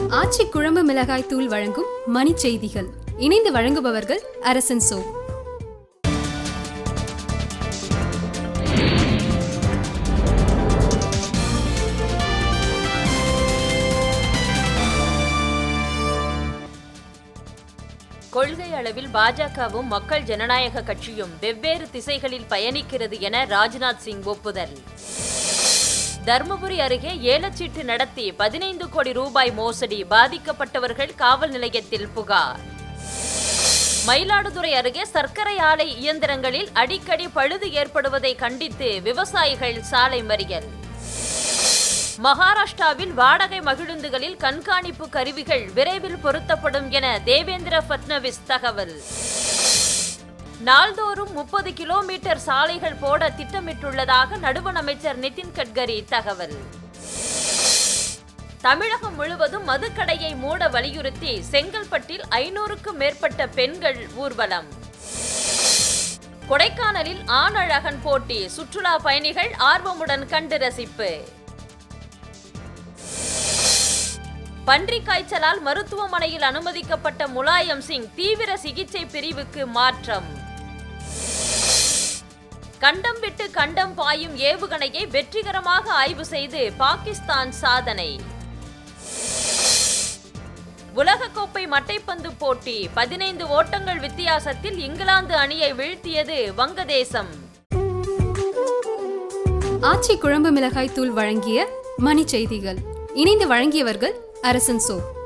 ஆச்சி குழம்பு மிளகாய் தூள் வழங்கும் மணி செய்திகள் இணைந்து வழங்குபவர்கள் அரசன் சோ கொள்கை அளவில் பாஜகவும் மக்கள் ஜனநாயக கட்சியும் வெவ்வேறு திசைகளில் பயணிக்கிறது என ராஜ்நாத் சிங் ஒப்புதல் தர்மபுரி அருகே ஏலச்சீட்டு நடத்தி பதினைந்து கோடி ரூபாய் மோசடி பாதிக்கப்பட்டவர்கள் காவல் நிலையத்தில் புகார் மயிலாடுதுறை அருகே சர்க்கரை ஆலை இயந்திரங்களில் அடிக்கடி பழுது ஏற்படுவதை கண்டித்து விவசாயிகள் சாலை மறியல் மகாராஷ்டிராவில் வாடகை மகிழுந்துகளில் கண்காணிப்பு கருவிகள் விரைவில் பொருத்தப்படும் என தேவேந்திர பட்னவிஸ் தகவல் நாள்தோறும் முப்பது கிலோமீட்டர் சாலைகள் போட திட்டமிட்டுள்ளதாக நடுவண் அமைச்சர் நிதின் கட்கரி தகவல் தமிழகம் முழுவதும் மதுக்கடையை மூட வலியுறுத்தி செங்கல்பட்டில் ஐநூறுக்கும் மேற்பட்ட பெண்கள் ஊர்வலம் கொடைக்கானலில் ஆணழகன் போட்டி சுற்றுலா பயணிகள் ஆர்வமுடன் கண்டு ரசிப்பு பன்றிக் காய்ச்சலால் மருத்துவமனையில் அனுமதிக்கப்பட்ட முலாயம் சிங் தீவிர சிகிச்சை பிரிவுக்கு மாற்றம் கண்டம் விட்டு கண்டம் பாயும் ஏவுகணையை வெற்றிகரமாக ஆய்வு செய்து பாகிஸ்தான் சாதனை உலகக்கோப்பை மட்டைப்பந்து போட்டி பதினைந்து ஓட்டங்கள் வித்தியாசத்தில் இங்கிலாந்து அணியை வீழ்த்தியது வங்கதேசம் ஆச்சி குழம்பு மிளகாய் தூள் வழங்கிய மணி செய்திகள் இணைந்து வழங்கியவர்கள் அரசன் சோ